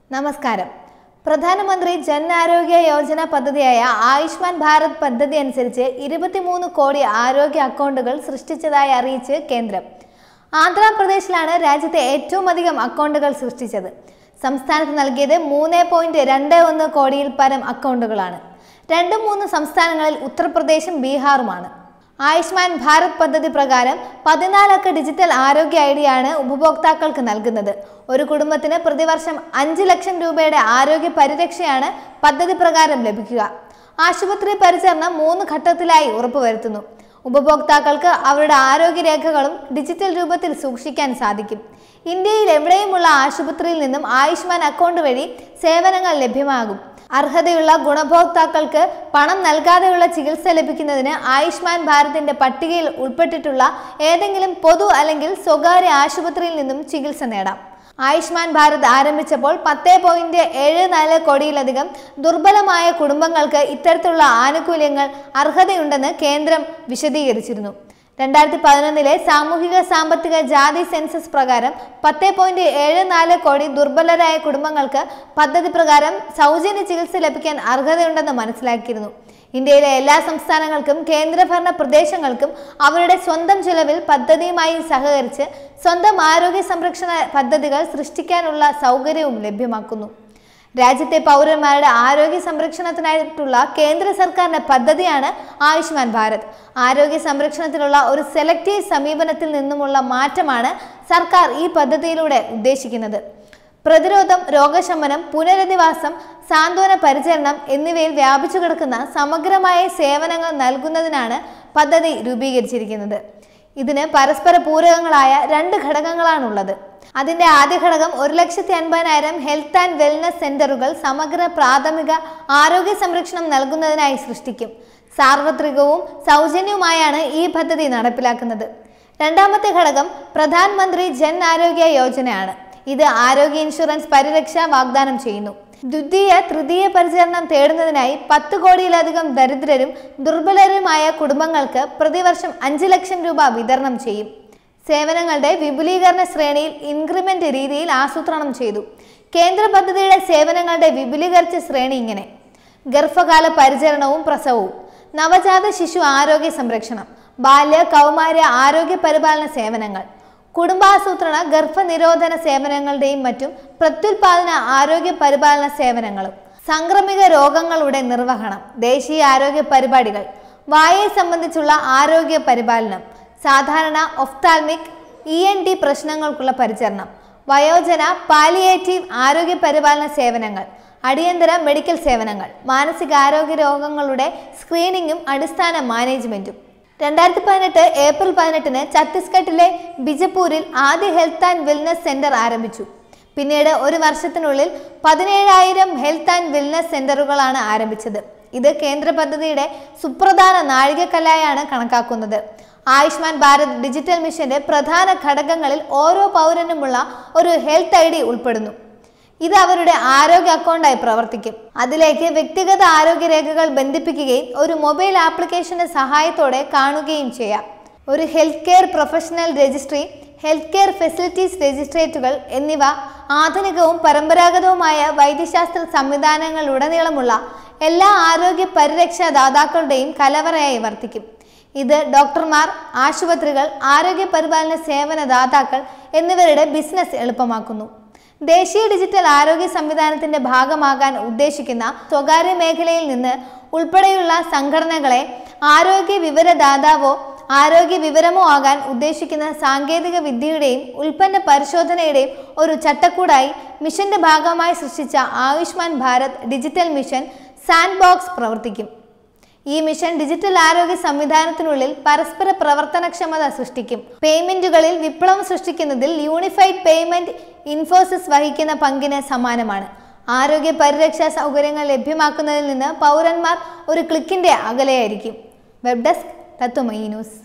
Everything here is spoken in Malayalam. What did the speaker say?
നമസ്കാരം പ്രധാനമന്ത്രി ജൻ ആരോഗ്യ യോജന പദ്ധതിയായ ആയുഷ്മാൻ ഭാരത് പദ്ധതി അനുസരിച്ച് ഇരുപത്തിമൂന്ന് കോടി ആരോഗ്യ അക്കൗണ്ടുകൾ സൃഷ്ടിച്ചതായി അറിയിച്ച് കേന്ദ്രം ആന്ധ്രാപ്രദേശിലാണ് രാജ്യത്തെ ഏറ്റവും അധികം അക്കൗണ്ടുകൾ സൃഷ്ടിച്ചത് സംസ്ഥാനത്ത് നൽകിയത് മൂന്ന് പോയിന്റ് രണ്ട് ഒന്ന് കോടിയിൽ പരം അക്കൗണ്ടുകളാണ് രണ്ട് മൂന്ന് സംസ്ഥാനങ്ങളിൽ ഉത്തർപ്രദേശും ബീഹാറുമാണ് ആയുഷ്മാൻ ഭാരത് പദ്ധതി പ്രകാരം പതിനാലക്ക ഡിജിറ്റൽ ആരോഗ്യ ഐ ഡിയാണ് ഉപഭോക്താക്കൾക്ക് നൽകുന്നത് ഒരു കുടുംബത്തിന് പ്രതിവർഷം അഞ്ച് ലക്ഷം രൂപയുടെ ആരോഗ്യ പരിരക്ഷയാണ് പദ്ധതി പ്രകാരം ലഭിക്കുക ആശുപത്രി പരിചരണം മൂന്ന് ഘട്ടത്തിലായി ഉറപ്പുവരുത്തുന്നു ഉപഭോക്താക്കൾക്ക് അവരുടെ ആരോഗ്യരേഖകളും ഡിജിറ്റൽ രൂപത്തിൽ സൂക്ഷിക്കാൻ സാധിക്കും ഇന്ത്യയിൽ എവിടെയുമുള്ള ആശുപത്രിയിൽ നിന്നും ആയുഷ്മാൻ അക്കൗണ്ട് വഴി സേവനങ്ങൾ ലഭ്യമാകും അർഹതയുള്ള ഗുണഭോക്താക്കൾക്ക് പണം നൽകാതെയുള്ള ചികിത്സ ലഭിക്കുന്നതിന് ആയുഷ്മാൻ ഭാരതിന്റെ പട്ടികയിൽ ഉൾപ്പെട്ടിട്ടുള്ള ഏതെങ്കിലും പൊതു അല്ലെങ്കിൽ സ്വകാര്യ ആശുപത്രിയിൽ നിന്നും ചികിത്സ നേടാം ആയുഷ്മാൻ ഭാരത് ആരംഭിച്ചപ്പോൾ പത്ത് പോയിന്റ് ഏഴ് നാല് കോടിയിലധികം ദുർബലമായ കുടുംബങ്ങൾക്ക് ഇത്തരത്തിലുള്ള ആനുകൂല്യങ്ങൾ അർഹതയുണ്ടെന്ന് കേന്ദ്രം വിശദീകരിച്ചിരുന്നു രണ്ടായിരത്തി പതിനൊന്നിലെ സാമൂഹിക സാമ്പത്തിക ജാതി സെൻസസ് പ്രകാരം പത്ത് പോയിന്റ് ഏഴ് നാല് കോടി ദുർബലരായ കുടുംബങ്ങൾക്ക് പദ്ധതി പ്രകാരം സൗജന്യ ചികിത്സ ലഭിക്കാൻ അർഹതയുണ്ടെന്ന് മനസ്സിലാക്കിയിരുന്നു ഇന്ത്യയിലെ എല്ലാ സംസ്ഥാനങ്ങൾക്കും കേന്ദ്രഭരണ പ്രദേശങ്ങൾക്കും അവരുടെ സ്വന്തം ചെലവിൽ പദ്ധതിയുമായി സഹകരിച്ച് സ്വന്തം ആരോഗ്യ സംരക്ഷണ പദ്ധതികൾ സൃഷ്ടിക്കാനുള്ള സൗകര്യവും ലഭ്യമാക്കുന്നു രാജ്യത്തെ പൗരന്മാരുടെ ആരോഗ്യ സംരക്ഷണത്തിനായിട്ടുള്ള കേന്ദ്ര സർക്കാരിന്റെ പദ്ധതിയാണ് ആയുഷ്മാൻ ഭാരത് ആരോഗ്യ സംരക്ഷണത്തിനുള്ള ഒരു സെലക്റ്റീവ് സമീപനത്തിൽ നിന്നുമുള്ള മാറ്റമാണ് സർക്കാർ ഈ പദ്ധതിയിലൂടെ ഉദ്ദേശിക്കുന്നത് പ്രതിരോധം രോഗശമനം പുനരധിവാസം സാന്ത്വന പരിചരണം എന്നിവയിൽ വ്യാപിച്ചു കിടക്കുന്ന സമഗ്രമായ സേവനങ്ങൾ നൽകുന്നതിനാണ് പദ്ധതി രൂപീകരിച്ചിരിക്കുന്നത് ഇതിന് പരസ്പര പൂരകങ്ങളായ രണ്ട് ഘടകങ്ങളാണുള്ളത് അതിന്റെ ആദ്യ ഘടകം ഒരു ലക്ഷത്തി അൻപതിനായിരം ഹെൽത്ത് ആൻഡ് വെൽനസ് സെന്ററുകൾ സമഗ്ര പ്രാഥമിക ആരോഗ്യ സംരക്ഷണം നൽകുന്നതിനായി സൃഷ്ടിക്കും സാർവത്രികവും സൗജന്യവുമായാണ് ഈ പദ്ധതി നടപ്പിലാക്കുന്നത് രണ്ടാമത്തെ ഘടകം പ്രധാനമന്ത്രി ജൻ ആരോഗ്യ യോജനയാണ് ഇത് ആരോഗ്യ ഇൻഷുറൻസ് പരിരക്ഷ വാഗ്ദാനം ചെയ്യുന്നു ദ്വിതീയ തൃതീയ പരിചരണം തേടുന്നതിനായി പത്ത് കോടിയിലധികം ദരിദ്രരും ദുർബലരുമായ കുടുംബങ്ങൾക്ക് പ്രതിവർഷം അഞ്ച് ലക്ഷം രൂപ വിതരണം ചെയ്യും സേവനങ്ങളുടെ വിപുലീകരണ ശ്രേണിയിൽ ഇൻക്രിമെന്റ് രീതിയിൽ ആസൂത്രണം ചെയ്തു കേന്ദ്ര പദ്ധതിയുടെ സേവനങ്ങളുടെ വിപുലീകരിച്ച ശ്രേണി ഇങ്ങനെ ഗർഭകാല പരിചരണവും പ്രസവവും നവജാത ശിശു ആരോഗ്യ സംരക്ഷണം ബാല്യ കൗമാര ആരോഗ്യ പരിപാലന സേവനങ്ങൾ കുടുംബാസൂത്രണ ഗർഭനിരോധന സേവനങ്ങളുടെയും മറ്റും പ്രത്യുൽപാദന ആരോഗ്യ പരിപാലന സേവനങ്ങളും സംക്രമിക രോഗങ്ങളുടെ നിർവഹണം ദേശീയ ആരോഗ്യ പരിപാടികൾ വായയെ സംബന്ധിച്ചുള്ള ആരോഗ്യ പരിപാലനം സാധാരണ ഒഫ്താൽമിക് ഇ എൻ ഡി പ്രശ്നങ്ങൾക്കുള്ള പരിചരണം വയോജന പാലിയേറ്റീവ് ആരോഗ്യ പരിപാലന സേവനങ്ങൾ അടിയന്തര മെഡിക്കൽ സേവനങ്ങൾ മാനസികാരോഗ്യ രോഗങ്ങളുടെ സ്ക്രീനിങ്ങും അടിസ്ഥാന മാനേജ്മെന്റും രണ്ടായിരത്തി പതിനെട്ട് ഏപ്രിൽ പതിനെട്ടിന് ഛത്തീസ്ഗഡിലെ ബിജപ്പൂരിൽ ആദ്യ ഹെൽത്ത് ആൻഡ് വെൽനസ് സെന്റർ ആരംഭിച്ചു പിന്നീട് ഒരു വർഷത്തിനുള്ളിൽ പതിനേഴായിരം ഹെൽത്ത് ആൻഡ് വെൽനസ് സെന്ററുകളാണ് ആരംഭിച്ചത് ഇത് കേന്ദ്ര പദ്ധതിയുടെ സുപ്രധാന നാഴികക്കല്ലായാണ് കണക്കാക്കുന്നത് ആയുഷ്മാൻ ഭാരത് ഡിജിറ്റൽ മിഷന്റെ പ്രധാന ഘടകങ്ങളിൽ ഓരോ പൗരനുമുള്ള ഒരു ഹെൽത്ത് ഐ ഡി ഉൾപ്പെടുന്നു ഇത് അവരുടെ ആരോഗ്യ അക്കൗണ്ടായി പ്രവർത്തിക്കും അതിലേക്ക് വ്യക്തിഗത ആരോഗ്യ രേഖകൾ ബന്ധിപ്പിക്കുകയും ഒരു മൊബൈൽ ആപ്ലിക്കേഷന്റെ സഹായത്തോടെ കാണുകയും ചെയ്യാം ഒരു health care professional registry health care facilities രജിസ്ട്രേറ്റുകൾ എന്നിവ ആധുനികവും പരമ്പരാഗതവുമായ വൈദ്യശാസ്ത്ര സംവിധാനങ്ങളിലുടനീളമുള്ള എല്ലാ ആരോഗ്യ പരിരക്ഷാ ദാതാക്കളുടെയും കലവറയായി വർത്തിക്കും ഇത് ഡോക്ടർമാർ ആശുപത്രികൾ ആരോഗ്യ പരിപാലന സേവന ദാതാക്കൾ എന്നിവരുടെ ബിസിനസ് എളുപ്പമാക്കുന്നു ദേശീയ ഡിജിറ്റൽ ആരോഗ്യ സംവിധാനത്തിന്റെ ഭാഗമാകാൻ ഉദ്ദേശിക്കുന്ന സ്വകാര്യ മേഖലയിൽ നിന്ന് ഉൾപ്പെടെയുള്ള സംഘടനകളെ ആരോഗ്യ വിവരദാതാവോ ആരോഗ്യ വിവരമോ ആകാൻ ഉദ്ദേശിക്കുന്ന സാങ്കേതിക വിദ്യയുടെയും ഉൽപ്പന്ന പരിശോധനയുടെയും ഒരു ചട്ടക്കൂടായി മിഷന്റെ ഭാഗമായി സൃഷ്ടിച്ച Ayushman Bharat digital mission sandbox പ്രവർത്തിക്കും ഈ മിഷൻ ഡിജിറ്റൽ ആരോഗ്യ സംവിധാനത്തിനുള്ളിൽ പരസ്പര പ്രവർത്തനക്ഷമത സൃഷ്ടിക്കും പേയ്മെന്റുകളിൽ വിപ്ലവം സൃഷ്ടിക്കുന്നതിൽ യൂണിഫൈഡ് പേയ്മെന്റ് ഇൻഫോസിസ് വഹിക്കുന്ന പങ്കിന് സമാനമാണ് ആരോഗ്യ പരിരക്ഷാ സൗകര്യങ്ങൾ ലഭ്യമാക്കുന്നതിൽ നിന്ന് പൗരന്മാർ ഒരു ക്ലിക്കിന്റെ അകലെയായിരിക്കും വെബ് ഡെസ്ക് തത്വമയി ന്യൂസ്